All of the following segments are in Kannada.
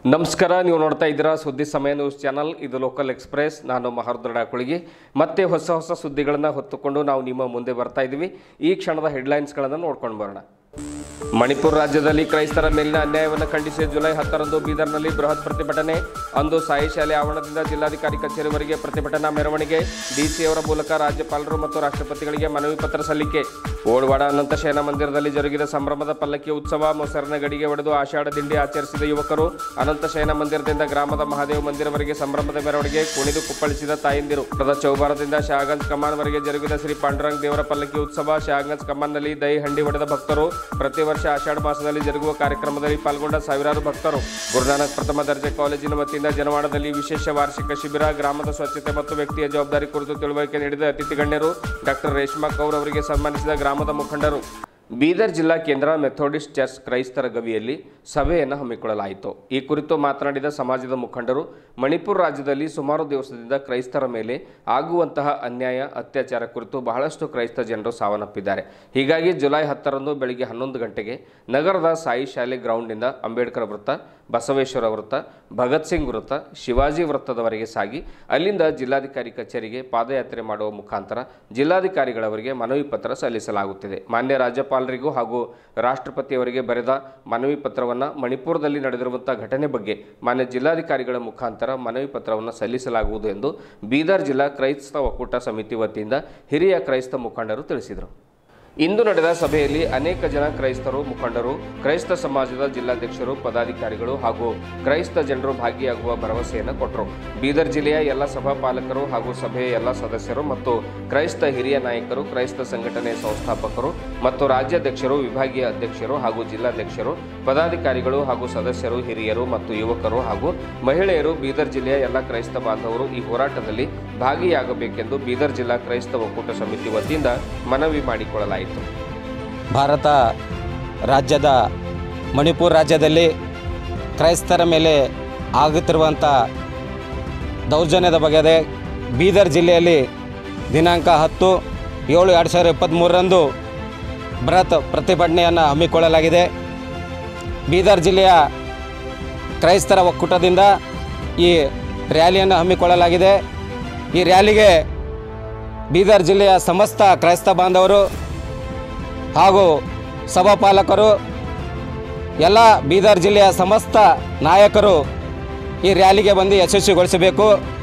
ನಮಸ್ಕಾರ ನೀವು ನೋಡ್ತಾ ಇದ್ದೀರಾ ಸುದ್ದಿ ಸಮಯ ನ್ಯೂಸ್ ಚಾನಲ್ ಇದು ಲೋಕಲ್ ಎಕ್ಸ್ಪ್ರೆಸ್ ನಾನು ಮಹರುದ್ರ ಕುಳಗಿ ಮತ್ತೆ ಹೊಸ ಹೊಸ ಸುದ್ದಿಗಳನ್ನು ಹೊತ್ತುಕೊಂಡು ನಾವು ನಿಮ್ಮ ಮುಂದೆ ಬರ್ತಾ ಇದ್ದೀವಿ ಈ ಕ್ಷಣದ ಹೆಡ್ಲೈನ್ಸ್ಗಳನ್ನು ನೋಡ್ಕೊಂಡು ಬರೋಣ ಮಣಿಪುರ ರಾಜ್ಯದಲ್ಲಿ ಕ್ರೈಸ್ತರ ಮೇಲಿನ ಅನ್ಯಾಯವನ್ನು ಖಂಡಿಸಿ ಜುಲೈ ಹತ್ತರಂದು ಬೀದರ್ನಲ್ಲಿ ಬೃಹತ್ ಪ್ರತಿಭಟನೆ ಅಂದು ಸಾಯಿ ಶಾಲೆ ಆವರಣದಿಂದ ಜಿಲ್ಲಾಧಿಕಾರಿ ಕಚೇರಿವರೆಗೆ ಪ್ರತಿಭಟನಾ ಮೆರವಣಿಗೆ ಡಿಸಿ ಅವರ ಮೂಲಕ ರಾಜ್ಯಪಾಲರು ಮತ್ತು ರಾಷ್ಟ್ರಪತಿಗಳಿಗೆ ಮನವಿ ಪತ್ರ ಸಲ್ಲಿಕೆ ಓಡ್ವಾಡ ಅನಂತ ಶಯನ ಮಂದಿರದಲ್ಲಿ ಜರುಗಿದ ಸಂಭ್ರಮದ ಪಲ್ಲಕ್ಕಿ ಉತ್ಸವ ಮೊಸರಿನ ಗಡಿಗೆ ಒಡೆದು ಆಷಾಢ ದಿಂಡಿ ಆಚರಿಸಿದ ಯುವಕರು ಅನಂತ ಶಯನ ಮಂದಿರದಿಂದ ಗ್ರಾಮದ ಮಹಾದೇವ ಮಂದಿರವರೆಗೆ ಸಂಭ್ರಮದ ಮೆರವಣಿಗೆ ಕುಣಿದು ಕುಪ್ಪಳಿಸಿದ ತಾಯಂದಿರು ಪದ ಚೌಬಾರದಿಂದ ಶಹಾಗಂಜ್ ಕಮಾನ್ವರೆಗೆ ಜರುಗಿದ ಶ್ರೀ ಪಾಂಡುರಂಗ್ ದೇವರ ಪಲ್ಲಕ್ಕಿ ಉತ್ಸವ ಶಹಾಗಂಜ್ ಕಮಾನ್ನಲ್ಲಿ ದಹಿ ಹಂಡಿ ಹೊಡೆದ ಭಕ್ತರು ಪ್ರತಿ ವರ್ಷ ಆಷಾಢ ಮಾಸದಲ್ಲಿ ಜರುಗುವ ಕಾರ್ಯಕ್ರಮದಲ್ಲಿ ಪಾಲ್ಗೊಂಡ ಸಾವಿರಾರು ಭಕ್ತರು ಗುರುನಾನಕ್ ಪ್ರಥಮ ದರ್ಜೆ ಕಾಲೇಜಿನ ವತಿಯಿಂದ ಜನವಾಡದಲ್ಲಿ ವಿಶೇಷ ವಾರ್ಷಿಕ ಶಿಬಿರ ಗ್ರಾಮದ ಸ್ವಚ್ಛತೆ ಮತ್ತು ವ್ಯಕ್ತಿಯ ಜವಾಬ್ದಾರಿ ಕುರಿತು ತಿಳುವಳಿಕೆ ನೀಡಿದ ಅತಿಥಿ ಗಣ್ಯರು ಡಾಕ್ಟರ್ ರೇಷ್ಮಾ ಕೌರ್ ಅವರಿಗೆ ಸನ್ಮಾನಿಸಿದ ಗ್ರಾಮದ ಮುಖಂಡರು ಬೀದರ್ ಜಿಲ್ಲಾ ಕೇಂದ್ರ ಮೆಥೋಡಿಸ್ಟ್ ಚರ್ಚ್ ಕ್ರೈಸ್ತರ ಗವಿಯಲ್ಲಿ ಸಭೆಯನ್ನು ಹಮ್ಮಿಕೊಳ್ಳಲಾಯಿತು ಈ ಕುರಿತು ಮಾತನಾಡಿದ ಸಮಾಜದ ಮುಖಂಡರು ಮಣಿಪುರ ರಾಜ್ಯದಲ್ಲಿ ಸುಮಾರು ದಿವಸದಿಂದ ಕ್ರೈಸ್ತರ ಮೇಲೆ ಆಗುವಂತಹ ಅನ್ಯಾಯ ಅತ್ಯಾಚಾರ ಕುರಿತು ಬಹಳಷ್ಟು ಕ್ರೈಸ್ತ ಜನರು ಸಾವನ್ನಪ್ಪಿದ್ದಾರೆ ಹೀಗಾಗಿ ಜುಲೈ ಹತ್ತರಂದು ಬೆಳಿಗ್ಗೆ ಹನ್ನೊಂದು ಗಂಟೆಗೆ ನಗರದ ಸಾಯಿ ಶಾಲೆ ಗ್ರೌಂಡ್ನಿಂದ ಅಂಬೇಡ್ಕರ್ ವೃತ್ತ ಬಸವೇಶ್ವರ ವೃತ್ತ ಭಗತ್ ಸಿಂಗ್ ವೃತ್ತ ಶಿವಾಜಿ ವೃತ್ತದವರೆಗೆ ಸಾಗಿ ಅಲ್ಲಿಂದ ಜಿಲ್ಲಾಧಿಕಾರಿ ಕಚೇರಿಗೆ ಪಾದಯಾತ್ರೆ ಮಾಡುವ ಮುಖಾಂತರ ಜಿಲ್ಲಾಧಿಕಾರಿಗಳವರಿಗೆ ಮನವಿ ಪತ್ರ ಸಲ್ಲಿಸಲಾಗುತ್ತಿದೆ ಮಾನ್ಯ ರಾಜ್ಯಪಾಲರಿಗೂ ಹಾಗೂ ರಾಷ್ಟ್ರಪತಿಯವರಿಗೆ ಬರೆದ ಮನವಿ ಪತ್ರವನ್ನು ಮಣಿಪುರದಲ್ಲಿ ನಡೆದಿರುವಂಥ ಘಟನೆ ಬಗ್ಗೆ ಮಾನ್ಯ ಜಿಲ್ಲಾಧಿಕಾರಿಗಳ ಮುಖಾಂತರ ಮನವಿ ಪತ್ರವನ್ನು ಸಲ್ಲಿಸಲಾಗುವುದು ಎಂದು ಬೀದರ್ ಜಿಲ್ಲಾ ಕ್ರೈಸ್ತ ಒಕ್ಕೂಟ ಸಮಿತಿ ವತಿಯಿಂದ ಹಿರಿಯ ಕ್ರೈಸ್ತ ಮುಖಂಡರು ತಿಳಿಸಿದರು ಇಂದು ನಡೆದ ಸಭೆಯಲ್ಲಿ ಅನೇಕ ಜನ ಕ್ರೈಸ್ತರು ಮುಖಂಡರು ಕ್ರೈಸ್ತ ಸಮಾಜದ ಜಿಲ್ಲಾಧ್ಯಕ್ಷರು ಪದಾಧಿಕಾರಿಗಳು ಹಾಗೂ ಕ್ರೈಸ್ತ ಜನರು ಭಾಗಿಯಾಗುವ ಭರವಸೆಯನ್ನು ಕೊಟ್ಟರು ಬೀದರ್ ಜಿಲ್ಲೆಯ ಎಲ್ಲ ಸಭಾಪಾಲಕರು ಹಾಗೂ ಸಭೆಯ ಎಲ್ಲ ಸದಸ್ಯರು ಮತ್ತು ಕ್ರೈಸ್ತ ಹಿರಿಯ ನಾಯಕರು ಕ್ರೈಸ್ತ ಸಂಘಟನೆ ಸಂಸ್ಥಾಪಕರು ಮತ್ತು ರಾಜ್ಯಾಧ್ಯಕ್ಷರು ವಿಭಾಗೀಯ ಅಧ್ಯಕ್ಷರು ಹಾಗೂ ಜಿಲ್ಲಾಧ್ಯಕ್ಷರು ಪದಾಧಿಕಾರಿಗಳು ಹಾಗೂ ಸದಸ್ಯರು ಹಿರಿಯರು ಮತ್ತು ಯುವಕರು ಹಾಗೂ ಮಹಿಳೆಯರು ಬೀದರ್ ಜಿಲ್ಲೆಯ ಎಲ್ಲ ಕ್ರೈಸ್ತ ಬಾಂಧವರು ಈ ಹೋರಾಟದಲ್ಲಿ ಭಾಗಿಯಾಗಬೇಕೆಂದು ಬೀದರ್ ಜಿಲ್ಲಾ ಕ್ರೈಸ್ತ ಒಕ್ಕೂಟ ಸಮಿತಿ ವತಿಯಿಂದ ಮನವಿ ಮಾಡಿಕೊಳ್ಳಲಾಯಿತು ಭಾರತ ರಾಜ್ಯದ ಮಣಿಪುರ ರಾಜ್ಯದಲ್ಲಿ ಕ್ರೈಸ್ತರ ಮೇಲೆ ಆಗುತ್ತಿರುವಂಥ ದೌರ್ಜನ್ಯದ ಬಗೆದೆ ಬೀದರ್ ಜಿಲ್ಲೆಯಲ್ಲಿ ದಿನಾಂಕ ಹತ್ತು ಏಳು ಎರಡು ಸಾವಿರದ ಇಪ್ಪತ್ತ್ಮೂರರಂದು ಬೃಹತ್ ಪ್ರತಿಭಟನೆಯನ್ನು ಹಮ್ಮಿಕೊಳ್ಳಲಾಗಿದೆ ಬೀದರ್ ಜಿಲ್ಲೆಯ ಕ್ರೈಸ್ತರ ಒಕ್ಕೂಟದಿಂದ ಈ ರ್ಯಾಲಿಯನ್ನು ಹಮ್ಮಿಕೊಳ್ಳಲಾಗಿದೆ ಈ ರ್ಯಾಲಿಗೆ ಬೀದರ್ ಜಿಲ್ಲೆಯ ಸಮಸ್ತ ಕ್ರೈಸ್ತ ಬಾಂಧವರು ಹಾಗೂ ಸಭಾಪಾಲಕರು ಎಲ್ಲ ಬೀದರ್ ಜಿಲ್ಲೆಯ ಸಮಸ್ತ ನಾಯಕರು ಈ ರ್ಯಾಲಿಗೆ ಬಂದು ಯಶಸ್ವಿಗೊಳಿಸಬೇಕು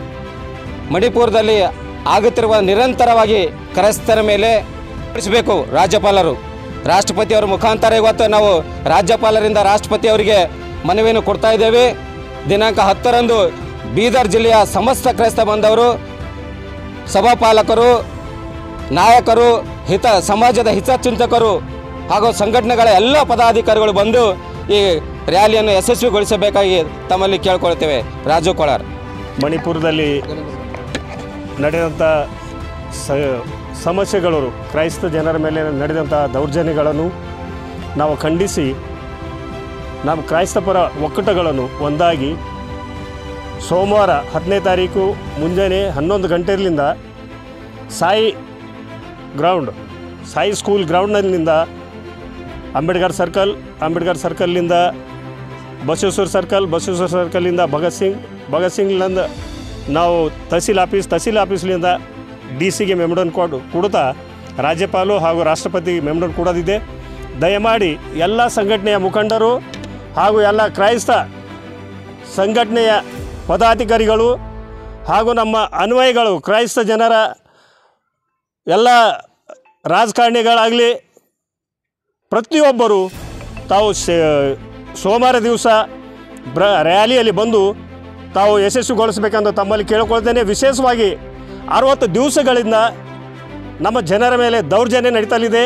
ಮಣಿಪುರದಲ್ಲಿ ಆಗುತ್ತಿರುವ ನಿರಂತರವಾಗಿ ಕ್ರೈಸ್ತರ ಮೇಲೆ ನಡೆಸಬೇಕು ರಾಜ್ಯಪಾಲರು ರಾಷ್ಟ್ರಪತಿಯವರ ಮುಖಾಂತರ ಇವತ್ತು ನಾವು ರಾಜ್ಯಪಾಲರಿಂದ ರಾಷ್ಟ್ರಪತಿಯವರಿಗೆ ಮನವಿಯನ್ನು ಕೊಡ್ತಾ ಇದ್ದೇವೆ ದಿನಾಂಕ ಹತ್ತರಂದು ಬೀದರ್ ಜಿಲ್ಲೆಯ ಸಮಸ್ತ ಕ್ರೈಸ್ತ ಬಾಂಧವರು ಸಭಾಪಾಲಕರು ನಾಯಕರು ಹಿತ ಸಮಾಜದ ಹಿತಚಿಂತಕರು ಹಾಗೂ ಸಂಘಟನೆಗಳ ಎಲ್ಲ ಪದಾಧಿಕಾರಿಗಳು ಬಂದು ಈ ರ್ಯಾಲಿಯನ್ನು ಯಶಸ್ವಿಗೊಳಿಸಬೇಕಾಗಿ ತಮ್ಮಲ್ಲಿ ಕೇಳ್ಕೊಳ್ತೇವೆ ರಾಜು ಕೋಳಾರ್ ಮಣಿಪುರದಲ್ಲಿ ನಡೆದಂಥ ಸ ಸಮಸ್ಯೆಗಳು ಕ್ರೈಸ್ತ ಜನರ ಮೇಲೆ ನಡೆದಂಥ ದೌರ್ಜನ್ಯಗಳನ್ನು ನಾವು ಖಂಡಿಸಿ ನಮ್ಮ ಕ್ರೈಸ್ತಪರ ಒಕ್ಕೂಟಗಳನ್ನು ಒಂದಾಗಿ ಸೋಮವಾರ ಹತ್ತನೇ ತಾರೀಕು ಮುಂಜಾನೆ ಹನ್ನೊಂದು ಗಂಟೆಯಿಂದ ಸಾಯಿ ಗ್ರೌಂಡ್ ಸಾಯಿ ಸ್ಕೂಲ್ ಗ್ರೌಂಡ್ನಲ್ಲಿಂದ ಅಂಬೇಡ್ಕರ್ ಸರ್ಕಲ್ ಅಂಬೇಡ್ಕರ್ ಸರ್ಕಲ್ನಿಂದ ಬಸವೇಶ್ವರ ಸರ್ಕಲ್ ಬಸವೇಶ್ವರ ಸರ್ಕಲ್ಲಿಂದ ಭಗತ್ ಸಿಂಗ್ ಭಗತ್ ಸಿಂಗ್ಲಿಂದ ನಾವು ತಹಸೀಲ್ ಆಫೀಸ್ ತಹಸೀಲ್ ಆಫೀಸ್ಲಿಂದ ಡಿ ಸಿಗೆ ಮೆಮೊಡನ್ ಕೊಡು ಕೊಡುತ್ತಾ ರಾಜ್ಯಪಾಲು ಹಾಗೂ ರಾಷ್ಟ್ರಪತಿ ಮೆಮೊಡನ್ ಕೊಡೋದಿದೆ ದಯಮಾಡಿ ಎಲ್ಲ ಸಂಘಟನೆಯ ಮುಖಂಡರು ಹಾಗೂ ಎಲ್ಲ ಕ್ರೈಸ್ತ ಸಂಘಟನೆಯ ಪದಾಧಿಕಾರಿಗಳು ಹಾಗೂ ನಮ್ಮ ಅನ್ವಯಗಳು ಕ್ರೈಸ್ತ ಜನರ ಎಲ್ಲ ರಾಜಕಾರಣಿಗಳಾಗಲಿ ಪ್ರತಿಯೊಬ್ಬರು ತಾವು ಶೇ- ಸೋಮವಾರ ದಿವಸ ಬ್ರ ರ್ಯಾಲಿಯಲ್ಲಿ ಬಂದು ತಾವು ಯಶಸ್ವಿಗೊಳಿಸಬೇಕೆಂದು ತಮ್ಮಲ್ಲಿ ಕೇಳಿಕೊಳ್ತೇನೆ ವಿಶೇಷವಾಗಿ ಅರವತ್ತು ದಿವಸಗಳಿಂದ ನಮ್ಮ ಜನರ ಮೇಲೆ ದೌರ್ಜನ್ಯ ನಡೀತಲಿದೆ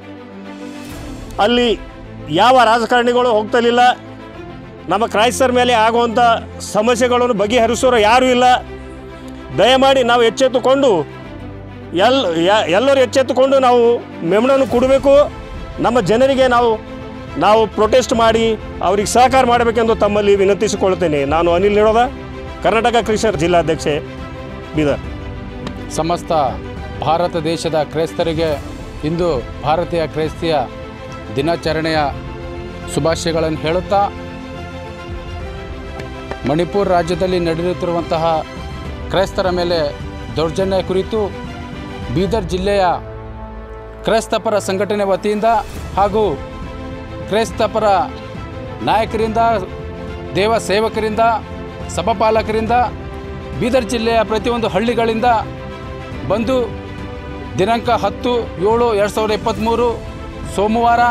ಅಲ್ಲಿ ಯಾವ ರಾಜಕಾರಣಿಗಳು ಹೋಗ್ತಲಿಲ್ಲ ನಮ್ಮ ಕ್ರೈಸ್ತರ ಮೇಲೆ ಆಗುವಂಥ ಸಮಸ್ಯೆಗಳನ್ನು ಬಗೆಹರಿಸೋರು ಯಾರೂ ಇಲ್ಲ ದಯಮಾಡಿ ನಾವು ಎಚ್ಚೆತ್ತುಕೊಂಡು ಎಲ್ ಯ- ಎಲ್ಲರೂ ಎಚ್ಚೆತ್ತುಕೊಂಡು ನಾವು ಮೆಮಣನ್ನು ಕೊಡಬೇಕು ನಮ್ಮ ಜನರಿಗೆ ನಾವು ನಾವು ಪ್ರೊಟೆಸ್ಟ್ ಮಾಡಿ ಅವ್ರಿಗೆ ಸಹಕಾರ ಮಾಡಬೇಕೆಂದು ತಮ್ಮಲ್ಲಿ ವಿನಂತಿಸಿಕೊಳ್ಳುತ್ತೇನೆ ನಾನು ಅನಿಲ್ ನಿಡೋದ ಕರ್ನಾಟಕ ಕ್ರಿಶ್ಚಿಯನ್ ಜಿಲ್ಲಾಧ್ಯಕ್ಷೆ ಬೀದರ್ ಸಮಸ್ತ ಭಾರತ ದೇಶದ ಕ್ರೈಸ್ತರಿಗೆ ಇಂದು ಭಾರತೀಯ ಕ್ರೈಸ್ತಿಯ ದಿನಾಚರಣೆಯ ಶುಭಾಶಯಗಳನ್ನು ಹೇಳುತ್ತಾ ಮಣಿಪುರ ರಾಜ್ಯದಲ್ಲಿ ನಡೆಯುತ್ತಿರುವಂತಹ ಕ್ರೈಸ್ತರ ಮೇಲೆ ದೌರ್ಜನ್ಯ ಕುರಿತು ಬೀದರ್ ಜಿಲ್ಲೆಯ ಕ್ರೈಸ್ತಪರ ಸಂಘಟನೆ ವತಿಯಿಂದ ಹಾಗೂ ಕ್ರೈಸ್ತಪರ ನಾಯಕರಿಂದ ದೇವ ಸೇವಕರಿಂದ ಸಭಾಪಾಲಕರಿಂದ ಬೀದರ್ ಜಿಲ್ಲೆಯ ಪ್ರತಿಯೊಂದು ಹಳ್ಳಿಗಳಿಂದ ಬಂದು ದಿನಾಂಕ ಹತ್ತು ಏಳು ಎರಡು ಸಾವಿರದ ಇಪ್ಪತ್ತ್ಮೂರು ಸೋಮವಾರ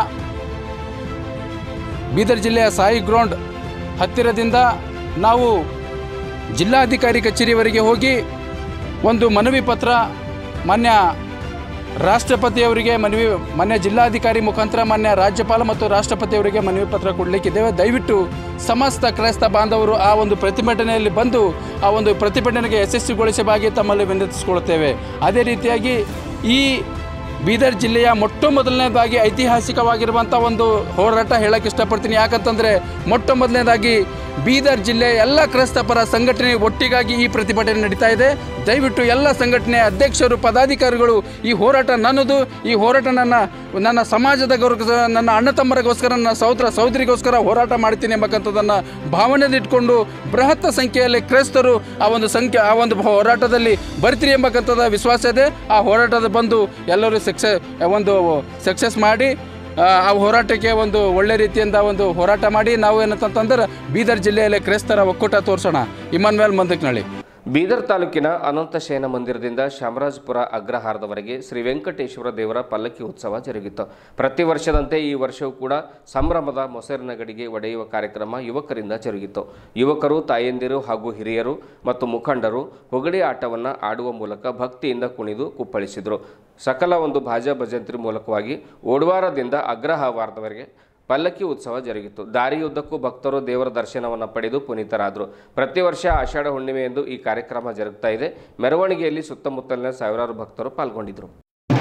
ಬೀದರ್ ಜಿಲ್ಲೆಯ ಸಾಯಿ ಗ್ರೌಂಡ್ ಹತ್ತಿರದಿಂದ ನಾವು ಜಿಲ್ಲಾಧಿಕಾರಿ ಕಚೇರಿವರೆಗೆ ಹೋಗಿ ಒಂದು ಮನವಿ ಪತ್ರ ಮಾನ್ಯ ರಾಷ್ಟ್ರಪತಿಯವರಿಗೆ ಮನವಿ ಮಾನ್ಯ ಜಿಲ್ಲಾಧಿಕಾರಿ ಮುಖಾಂತರ ಮಾನ್ಯ ರಾಜ್ಯಪಾಲ ಮತ್ತು ರಾಷ್ಟ್ರಪತಿಯವರಿಗೆ ಮನವಿ ಪತ್ರ ಕೊಡಲಿಕ್ಕಿದ್ದೇವೆ ದಯವಿಟ್ಟು ಸಮಸ್ತ ಕ್ರೈಸ್ತ ಬಾಂಧವರು ಆ ಒಂದು ಪ್ರತಿಭಟನೆಯಲ್ಲಿ ಬಂದು ಆ ಒಂದು ಪ್ರತಿಭಟನೆಗೆ ಯಶಸ್ವಿಗೊಳಿಸಬಾಗಿ ತಮ್ಮಲ್ಲಿ ವಿನಂತಿಸಿಕೊಳ್ಳುತ್ತೇವೆ ಅದೇ ರೀತಿಯಾಗಿ ಈ ಬೀದರ್ ಜಿಲ್ಲೆಯ ಮೊಟ್ಟ ಮೊದಲನೇದಾಗಿ ಐತಿಹಾಸಿಕವಾಗಿರುವಂಥ ಒಂದು ಹೋರಾಟ ಹೇಳಕ್ಕೆ ಇಷ್ಟಪಡ್ತೀನಿ ಯಾಕಂತಂದರೆ ಮೊಟ್ಟ ಮೊದಲನೇದಾಗಿ ಬೀದರ್ ಜಿಲ್ಲೆಯ ಎಲ್ಲ ಕ್ರೈಸ್ತ ಪರ ಸಂಘಟನೆ ಒಟ್ಟಿಗಾಗಿ ಈ ಪ್ರತಿಭಟನೆ ನಡೀತಾ ಇದೆ ದಯವಿಟ್ಟು ಎಲ್ಲ ಸಂಘಟನೆಯ ಅಧ್ಯಕ್ಷರು ಪದಾಧಿಕಾರಿಗಳು ಈ ಹೋರಾಟ ನನ್ನದು ಈ ಹೋರಾಟ ನನ್ನ ನನ್ನ ಸಮಾಜದ ಗೌರವ ನನ್ನ ಅಣ್ಣ ತಮ್ಮರಿಗೋಸ್ಕರ ನನ್ನ ಸಹೋದರ ಸಹೋದರಿಗೋಸ್ಕರ ಹೋರಾಟ ಮಾಡ್ತೀನಿ ಎಂಬಕ್ಕಂಥದ್ದನ್ನು ಭಾವನೆಯಲ್ಲಿಟ್ಕೊಂಡು ಬೃಹತ್ ಸಂಖ್ಯೆಯಲ್ಲಿ ಕ್ರೈಸ್ತರು ಆ ಒಂದು ಸಂಖ್ಯೆ ಆ ಒಂದು ಹೋರಾಟದಲ್ಲಿ ಬರ್ತೀರಿ ಎಂಬಕ್ಕಂಥದ್ದು ವಿಶ್ವಾಸ ಇದೆ ಆ ಹೋರಾಟದ ಬಂದು ಎಲ್ಲರೂ ಸಕ್ಸೆ ಒಂದು ಸಕ್ಸಸ್ ಮಾಡಿ ಆ ಆ ಹೋರಾಟಕ್ಕೆ ಒಂದು ಒಳ್ಳೆ ರೀತಿಯಿಂದ ಒಂದು ಹೋರಾಟ ಮಾಡಿ ನಾವು ಏನಂತಂದ್ರೆ ಬೀದರ್ ಜಿಲ್ಲೆಯಲ್ಲಿ ಕ್ರೈಸ್ತರ ಒಕ್ಕೂಟ ತೋರಿಸೋಣ ಇಮಾನ್ವೇಲ್ ಮಂದಕ್ನಳ್ಳಿ ಬೀದರ್ ತಾಲೂಕಿನ ಅನಂತ ಶಯನ ಮಂದಿರದಿಂದ ಚಾಮರಾಜಪುರ ಅಗ್ರಹಾರದವರೆಗೆ ಶ್ರೀ ವೆಂಕಟೇಶ್ವರ ದೇವರ ಪಲ್ಲಕ್ಕಿ ಉತ್ಸವ ಜರುಗಿತು ಪ್ರತಿ ವರ್ಷದಂತೆ ಈ ವರ್ಷವೂ ಕೂಡ ಸಂಭ್ರಮದ ಮೊಸರಿನ ಗಡಿಗೆ ಒಡೆಯುವ ಕಾರ್ಯಕ್ರಮ ಯುವಕರಿಂದ ಜರುಗಿತು ಯುವಕರು ತಾಯಂದಿರು ಹಾಗೂ ಹಿರಿಯರು ಮತ್ತು ಮುಖಂಡರು ಹೊಗಡಿ ಆಟವನ್ನು ಆಡುವ ಮೂಲಕ ಭಕ್ತಿಯಿಂದ ಕುಣಿದು ಕುಪ್ಪಳಿಸಿದರು ಸಕಲ ಒಂದು ಭಾಜಾ ಭಜಂತ್ರಿ ಮೂಲಕವಾಗಿ ಓಡ್ವಾರದಿಂದ ಅಗ್ರಹಾರದವರೆಗೆ ಪಲ್ಲಕ್ಕಿ ಉತ್ಸವ ಜರುಗಿತು ದಾರಿಯುದ್ದಕ್ಕೂ ಭಕ್ತರು ದೇವರ ದರ್ಶನವನ್ನು ಪಡೆದು ಪುನೀತರಾದರು ಪ್ರತಿ ವರ್ಷ ಆಷಾಢ ಹುಣ್ಣಿಮೆಯಂದು ಈ ಕಾರ್ಯಕ್ರಮ ಜರುಗ್ತಾ ಇದೆ ಮೆರವಣಿಗೆಯಲ್ಲಿ ಸುತ್ತಮುತ್ತಲಿನ ಸಾವಿರಾರು ಭಕ್ತರು ಪಾಲ್ಗೊಂಡಿದ್ದರು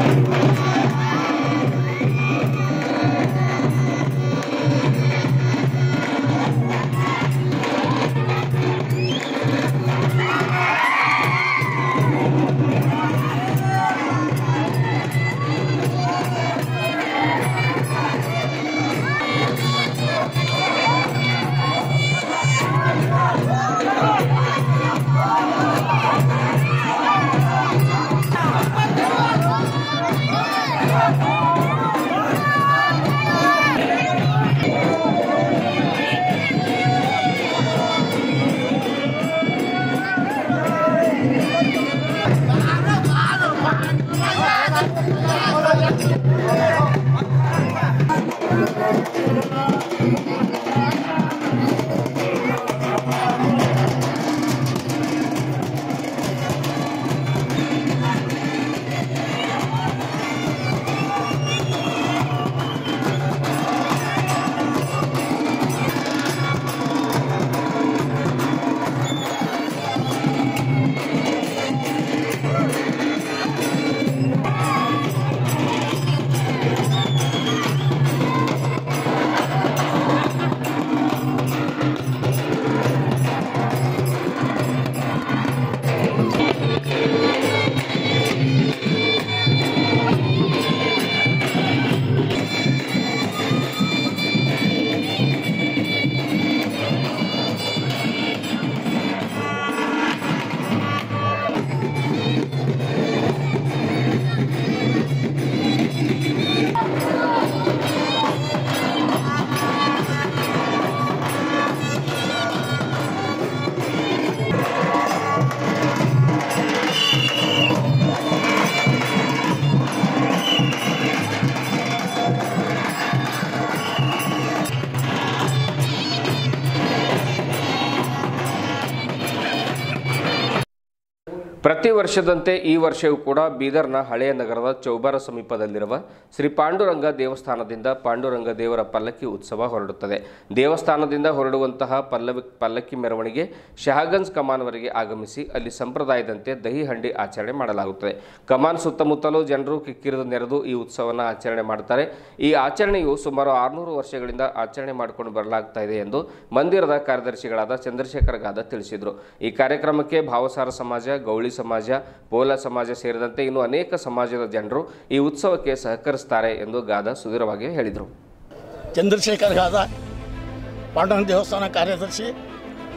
ಪ್ರತಿ ವರ್ಷದಂತೆ ಈ ವರ್ಷವೂ ಕೂಡ ಬೀದರ್ನ ಹಳೆಯ ನಗರದ ಚೌಬಾರ ಸಮೀಪದಲ್ಲಿರುವ ಶ್ರೀ ಪಾಂಡುರಂಗ ದೇವಸ್ಥಾನದಿಂದ ಪಾಂಡುರಂಗ ದೇವರ ಪಲ್ಲಕ್ಕಿ ಉತ್ಸವ ಹೊರಡುತ್ತದೆ ದೇವಸ್ಥಾನದಿಂದ ಹೊರಡುವಂತಹ ಪಲ್ಲವಿ ಪಲ್ಲಕ್ಕಿ ಮೆರವಣಿಗೆ ಶಹಗಂಜ್ ಕಮಾನ್ವರೆಗೆ ಆಗಮಿಸಿ ಅಲ್ಲಿ ಸಂಪ್ರದಾಯದಂತೆ ದಹಿ ಹಂಡಿ ಆಚರಣೆ ಮಾಡಲಾಗುತ್ತದೆ ಕಮಾನ್ ಸುತ್ತಮುತ್ತಲೂ ಜನರು ಕಿಕ್ಕಿರಿದು ನೆರೆದು ಈ ಉತ್ಸವವನ್ನು ಆಚರಣೆ ಮಾಡ್ತಾರೆ ಈ ಆಚರಣೆಯು ಸುಮಾರು ಆರುನೂರು ವರ್ಷಗಳಿಂದ ಆಚರಣೆ ಮಾಡಿಕೊಂಡು ಬರಲಾಗ್ತಾ ಇದೆ ಎಂದು ಮಂದಿರದ ಕಾರ್ಯದರ್ಶಿಗಳಾದ ಚಂದ್ರಶೇಖರ್ ಗಾದ ತಿಳಿಸಿದರು ಈ ಕಾರ್ಯಕ್ರಮಕ್ಕೆ ಭಾವಸಾರ ಸಮಾಜ ಗೌಳಿ ಸಮಾಜ ಪೋಲ ಸಮಾಜ ಸೇರಿದಂತೆ ಇನ್ನು ಅನೇಕ ಸಮಾಜದ ಜನರು ಈ ಉತ್ಸವಕ್ಕೆ ಸಹಕರಿಸ್ತಾರೆ ಎಂದು ಗಾದ ಸುದೀರವಾಗಿ ಹೇಳಿದರು ಚಂದ್ರಶೇಖರ್ ಗಾದ ಪಾಂಡುರಂಗ ದೇವಸ್ಥಾನ ಕಾರ್ಯದರ್ಶಿ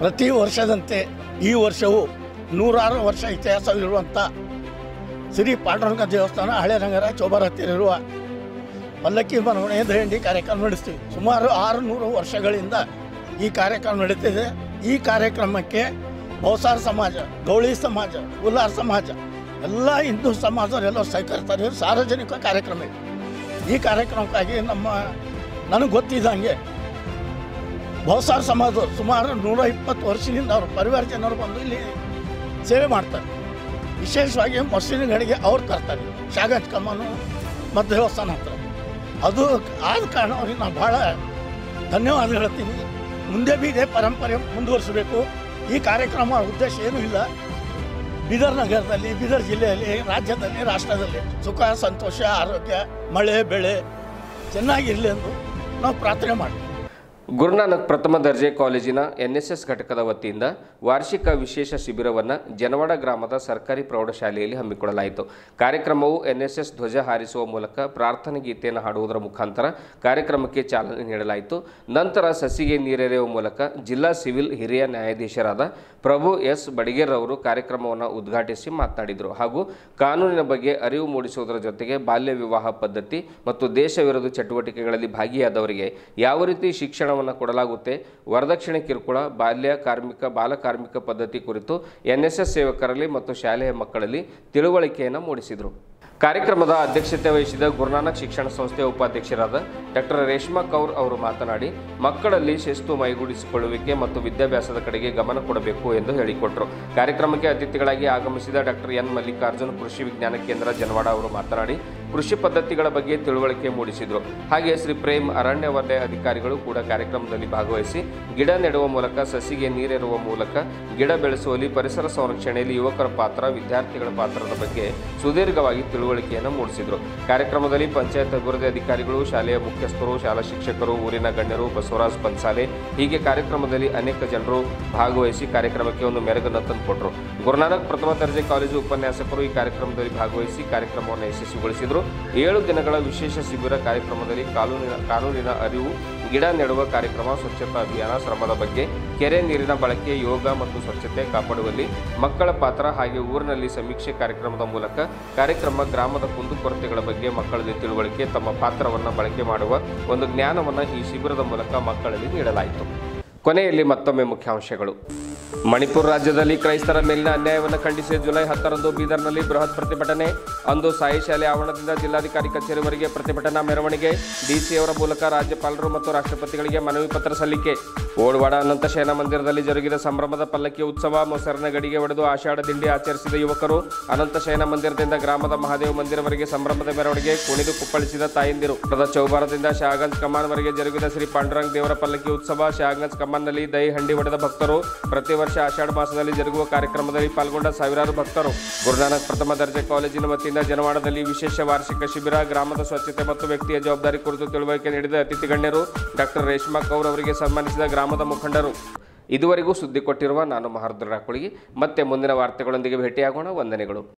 ಪ್ರತಿ ವರ್ಷದಂತೆ ಈ ವರ್ಷವೂ ನೂರಾರು ವರ್ಷ ಇತಿಹಾಸವಿರುವಂಥ ಶ್ರೀ ಪಾಂಡುರಂಗ ದೇವಸ್ಥಾನ ಹಳೆ ನಗರ ಚೋಬಾರ ಹತ್ತಿರಿರುವ ಪಲ್ಲಕ್ಕಿ ಮೆರವಣಿಗೆ ದಹಂಡಿ ಕಾರ್ಯಕ್ರಮ ನಡೆಸ್ತೀವಿ ಸುಮಾರು ಆರುನೂರು ವರ್ಷಗಳಿಂದ ಈ ಕಾರ್ಯಕ್ರಮ ನಡೀತಿದೆ ಈ ಕಾರ್ಯಕ್ರಮಕ್ಕೆ ಬಹುಸಾರ ಸಮಾಜ ಗೌಳಿ ಸಮಾಜ ಉಲ್ಲಾರ್ ಸಮಾಜ ಎಲ್ಲ ಹಿಂದೂ ಸಮಾಜದವರೆಲ್ಲ ಸಹಕರಿಸ್ತಾರೆ ಇದು ಸಾರ್ವಜನಿಕ ಕಾರ್ಯಕ್ರಮ ಇದು ಈ ಕಾರ್ಯಕ್ರಮಕ್ಕಾಗಿ ನಮ್ಮ ನನಗೆ ಗೊತ್ತಿದ್ದಂಗೆ ಬಹುಸಾರ ಸಮಾಜದವರು ಸುಮಾರು ನೂರ ಇಪ್ಪತ್ತು ವರ್ಷದಿಂದ ಅವರು ಪರಿವಾರ ಜನರು ಬಂದು ಇಲ್ಲಿ ಸೇವೆ ಮಾಡ್ತಾರೆ ವಿಶೇಷವಾಗಿ ಮಸೀದಿಗಳಿಗೆ ಅವ್ರು ತರ್ತಾರೆ ಶಾಗಜ್ ಕಮ್ಮನು ಮತ್ತು ದೇವಸ್ಥಾನ ಹತ್ರ ಅದು ಆದ ಕಾರಣ ಅವ್ರಿಗೆ ನಾನು ಭಾಳ ಧನ್ಯವಾದ ಹೇಳ್ತೀನಿ ಮುಂದೆ ಬಿ ಇದೇ ಪರಂಪರೆ ಮುಂದುವರಿಸಬೇಕು ಈ ಕಾರ್ಯಕ್ರಮ ಉದ್ದೇಶ ಏನೂ ಇಲ್ಲ ಬೀದರ್ ನಗರದಲ್ಲಿ ಬೀದರ್ ಜಿಲ್ಲೆಯಲ್ಲಿ ರಾಜ್ಯದಲ್ಲಿ ರಾಷ್ಟ್ರದಲ್ಲಿ ಸುಖ ಸಂತೋಷ ಆರೋಗ್ಯ ಮಳೆ ಬೆಳೆ ಚೆನ್ನಾಗಿರಲಿ ಎಂದು ನಾವು ಪ್ರಾರ್ಥನೆ ಮಾಡ್ತೀವಿ ಗುರುನಾನಕ್ ಪ್ರಥಮ ದರ್ಜೆ ಕಾಲೇಜಿನ ಎನ್ಎಸ್ಎಸ್ ಘಟಕದ ವತಿಯಿಂದ ವಾರ್ಷಿಕ ವಿಶೇಷ ಶಿಬಿರವನ್ನು ಜನವಾಡ ಗ್ರಾಮದ ಸರ್ಕಾರಿ ಪ್ರೌಢಶಾಲೆಯಲ್ಲಿ ಹಮ್ಮಿಕೊಳ್ಳಲಾಯಿತು ಕಾರ್ಯಕ್ರಮವು ಎನ್ಎಸ್ಎಸ್ ಧ್ವಜ ಹಾರಿಸುವ ಮೂಲಕ ಪ್ರಾರ್ಥನೆ ಗೀತೆಯನ್ನು ಹಾಡುವುದರ ಮುಖಾಂತರ ಕಾರ್ಯಕ್ರಮಕ್ಕೆ ಚಾಲನೆ ನೀಡಲಾಯಿತು ನಂತರ ಸಸಿಗೆ ನೀರೆರೆಯುವ ಮೂಲಕ ಜಿಲ್ಲಾ ಸಿವಿಲ್ ಹಿರಿಯ ನ್ಯಾಯಾಧೀಶರಾದ ಪ್ರಭು ಎಸ್ ಬಡಿಗೇರ್ ಅವರು ಕಾರ್ಯಕ್ರಮವನ್ನು ಉದ್ಘಾಟಿಸಿ ಮಾತನಾಡಿದರು ಹಾಗೂ ಕಾನೂನಿನ ಬಗ್ಗೆ ಅರಿವು ಮೂಡಿಸುವುದರ ಜೊತೆಗೆ ಬಾಲ್ಯ ವಿವಾಹ ಪದ್ಧತಿ ಮತ್ತು ದೇಶ ವಿರೋಧಿ ಚಟುವಟಿಕೆಗಳಲ್ಲಿ ಭಾಗಿಯಾದವರಿಗೆ ಯಾವ ರೀತಿ ಶಿಕ್ಷಣವನ್ನು ಕೊಡಲಾಗುತ್ತೆ ವರದಕ್ಷಿಣೆ ಕಿರುಕುಳ ಬಾಲ್ಯ ಕಾರ್ಮಿಕ ಬಾಲ ಕಾರ್ಮಿಕ ಪದ್ಧತಿ ಕುರಿತು ಎನ್ಎಸ್ಎಸ್ ಸೇವಕರಲ್ಲಿ ಮತ್ತು ಶಾಲೆಯ ಮಕ್ಕಳಲ್ಲಿ ತಿಳುವಳಿಕೆಯನ್ನು ಮೂಡಿಸಿದರು ಕಾರ್ಯಕ್ರಮದ ಅಧ್ಯಕ್ಷತೆ ವಹಿಸಿದ ಗುರುನಾನಕ್ ಶಿಕ್ಷಣ ಸಂಸ್ಥೆಯ ಉಪಾಧ್ಯಕ್ಷರಾದ ಡಾಕ್ಟರ್ ರೇಷ್ಮಾ ಕೌರ್ ಅವರು ಮಾತನಾಡಿ ಮಕ್ಕಳಲ್ಲಿ ಶಿಸ್ತು ಮೈಗೂಡಿಸಿಕೊಳ್ಳುವಿಕೆ ಮತ್ತು ವಿದ್ಯಾಭ್ಯಾಸದ ಕಡೆಗೆ ಗಮನ ಕೊಡಬೇಕು ಎಂದು ಹೇಳಿಕೊಟ್ರು ಕಾರ್ಯಕ್ರಮಕ್ಕೆ ಅತಿಥಿಗಳಾಗಿ ಆಗಮಿಸಿದ ಡಾಕ್ಟರ್ ಎನ್ ಮಲ್ಲಿಕಾರ್ಜುನ್ ಕೃಷಿ ವಿಜ್ಞಾನ ಕೇಂದ್ರ ಜನವಾಡ ಅವರು ಮಾತನಾಡಿ ಕೃಷಿ ಪದ್ಧತಿಗಳ ಬಗ್ಗೆ ತಿಳುವಳಿಕೆ ಮೂಡಿಸಿದರು ಹಾಗೆ ಶ್ರೀ ಪ್ರೇಮ್ ಅರಣ್ಯ ವಲಯ ಅಧಿಕಾರಿಗಳು ಕೂಡ ಕಾರ್ಯಕ್ರಮದಲ್ಲಿ ಭಾಗವಹಿಸಿ ಗಿಡ ನೆಡುವ ಮೂಲಕ ಸಸಿಗೆ ನೀರೆರುವ ಮೂಲಕ ಗಿಡ ಬೆಳೆಸುವಲ್ಲಿ ಪರಿಸರ ಸಂರಕ್ಷಣೆಯಲ್ಲಿ ಯುವಕರ ಪಾತ್ರ ವಿದ್ಯಾರ್ಥಿಗಳ ಪಾತ್ರದ ಬಗ್ಗೆ ಸುದೀರ್ಘವಾಗಿ ತಿಳುವಳಿಕೆಯನ್ನು ಮೂಡಿಸಿದರು ಕಾರ್ಯಕ್ರಮದಲ್ಲಿ ಪಂಚಾಯತ್ ಅಭಿವೃದ್ಧಿ ಅಧಿಕಾರಿಗಳು ಶಾಲೆಯ ಮುಖ್ಯಸ್ಥರು ಶಾಲಾ ಶಿಕ್ಷಕರು ಊರಿನ ಗಣ್ಯರು ಬಸವರಾಜ್ ಪನ್ಸಾಲೆ ಹೀಗೆ ಕಾರ್ಯಕ್ರಮದಲ್ಲಿ ಅನೇಕ ಜನರು ಭಾಗವಹಿಸಿ ಕಾರ್ಯಕ್ರಮಕ್ಕೆ ಒಂದು ಮೆರುಗನ್ನು ತಂದುಕೊಟ್ರು ಗುರುನಾನಕ್ ಪ್ರಥಮ ದರ್ಜೆ ಕಾಲೇಜು ಉಪನ್ಯಾಸಕರು ಈ ಕಾರ್ಯಕ್ರಮದಲ್ಲಿ ಭಾಗವಹಿಸಿ ಕಾರ್ಯಕ್ರಮವನ್ನು ಯಶಸ್ವಿಗೊಳಿಸಿದರು ಏಳು ದಿನಗಳ ವಿಶೇಷ ಶಿಬಿರ ಕಾರ್ಯಕ್ರಮದಲ್ಲಿ ಕಾನೂನಿನ ಕಾನೂನಿನ ಅರಿವು ಗಿಡ ನೆಡುವ ಕಾರ್ಯಕ್ರಮ ಸ್ವಚ್ಛತಾ ಅಭಿಯಾನ ಶ್ರಮದ ಬಗ್ಗೆ ಕೆರೆ ನೀರಿನ ಬಳಕೆ ಯೋಗ ಮತ್ತು ಸ್ವಚ್ಛತೆ ಕಾಪಾಡುವಲ್ಲಿ ಮಕ್ಕಳ ಪಾತ್ರ ಹಾಗೆ ಊರಿನಲ್ಲಿ ಸಮೀಕ್ಷೆ ಕಾರ್ಯಕ್ರಮದ ಮೂಲಕ ಕಾರ್ಯಕ್ರಮ ಗ್ರಾಮದ ಕುಂದುಕೊರತೆಗಳ ಬಗ್ಗೆ ಮಕ್ಕಳಲ್ಲಿ ತಿಳುವಳಿಕೆ ತಮ್ಮ ಪಾತ್ರವನ್ನು ಬಳಕೆ ಮಾಡುವ ಒಂದು ಜ್ಞಾನವನ್ನು ಈ ಶಿಬಿರದ ಮೂಲಕ ಮಕ್ಕಳಲ್ಲಿ ನೀಡಲಾಯಿತು ಕೊನೆಯಲ್ಲಿ ಮತ್ತೊಮ್ಮೆ ಮುಖ್ಯಾಂಶಗಳು ಮಣಿಪುರ ರಾಜ್ಯದಲ್ಲಿ ಕ್ರೈಸ್ತರ ಮೇಲಿನ ಅನ್ಯಾಯವನ್ನು ಖಂಡಿಸಿ ಜುಲೈ ಹತ್ತರಂದು ಬೀದರ್ನಲ್ಲಿ ಬೃಹತ್ ಪ್ರತಿಭಟನೆ ಅಂದು ಸಾಯಿ ಶಾಲೆ ಆವರಣದಿಂದ ಜಿಲ್ಲಾಧಿಕಾರಿ ಕಚೇರಿವರೆಗೆ ಪ್ರತಿಭಟನಾ ಮೆರವಣಿಗೆ ಡಿಸಿಯವರ ಮೂಲಕ ರಾಜ್ಯಪಾಲರು ಮತ್ತು ರಾಷ್ಟ್ರಪತಿಗಳಿಗೆ ಮನವಿ ಪತ್ರ ಸಲ್ಲಿಕೆ ಓಡ್ವಾಡ ಅನಂತ ಶಯನ ಮಂದಿರದಲ್ಲಿ ಜರುಗಿದ ಸಂಭ್ರಮದ ಪಲ್ಲಕ್ಕಿ ಉತ್ಸವ ಮೊಸರಿನ ಗಡಿಗೆ ಒಡೆದು ಆಷಾಢ ದಿಂಡಿ ಆಚರಿಸಿದ ಯುವಕರು ಅನಂತ ಶಯನ ಮಂದಿರದಿಂದ ಗ್ರಾಮದ ಮಹಾದೇವ ಮಂದಿರವರೆಗೆ ಸಂಭ್ರಮದ ಮೆರವಣಿಗೆ ಕುಣಿದು ಕುಪ್ಪಳಿಸಿದ ತಾಯಂದಿರು ಪ್ರದ ಚೌಬಾರದಿಂದ ಶಹಾಗಂಜ್ ಕಮಾನ್ವರೆಗೆ ಜರುಗಿದ ಶ್ರೀ ಪಾಂಡುರಂಗ್ ದೇವರ ಪಲ್ಲಕ್ಕಿ ಉತ್ಸವ ಶಹಾಗಂಜ್ ಕಮಾನ್ನಲ್ಲಿ ದಹಿ ಹಂಡಿ ಹೊಡೆದ ಭಕ್ತರು ಪ್ರತಿ ವರ್ಷ ಆಷಾಢ ಮಾಸದಲ್ಲಿ ಜರುಗುವ ಕಾರ್ಯಕ್ರಮದಲ್ಲಿ ಪಾಲ್ಗೊಂಡ ಸಾವಿರಾರು ಭಕ್ತರು ಗುರುನಾನಕ್ ಪ್ರಥಮ ದರ್ಜೆ ಕಾಲೇಜಿನ ವತಿಯಿಂದ ಜನವಾಡದಲ್ಲಿ ವಿಶೇಷ ವಾರ್ಷಿಕ ಶಿಬಿರ ಗ್ರಾಮದ ಸ್ವಚ್ಛತೆ ಮತ್ತು ವ್ಯಕ್ತಿಯ ಜವಾಬ್ದಾರಿ ಕುರಿತು ತಿಳುವಳಿಕೆ ನೀಡಿದ ಅತಿಥಿ ಗಣ್ಯರು ಡಾಕ್ಟರ್ ರೇಷ್ಮಾ ಕೌರ್ ಅವರಿಗೆ ಸನ್ಮಾನಿಸಿದ ಗ್ರಾಮದ ಮುಖಂಡರು ಇದುವರೆಗೂ ಸುದ್ದಿ ಕೊಟ್ಟಿರುವ ನಾನು ಮಹರ್ದ್ರ ರಾಕುಳಿಗೆ ಮತ್ತೆ ಮುಂದಿನ ವಾರ್ತೆಗಳೊಂದಿಗೆ ಭೇಟಿಯಾಗೋಣ ವಂದನೆಗಳು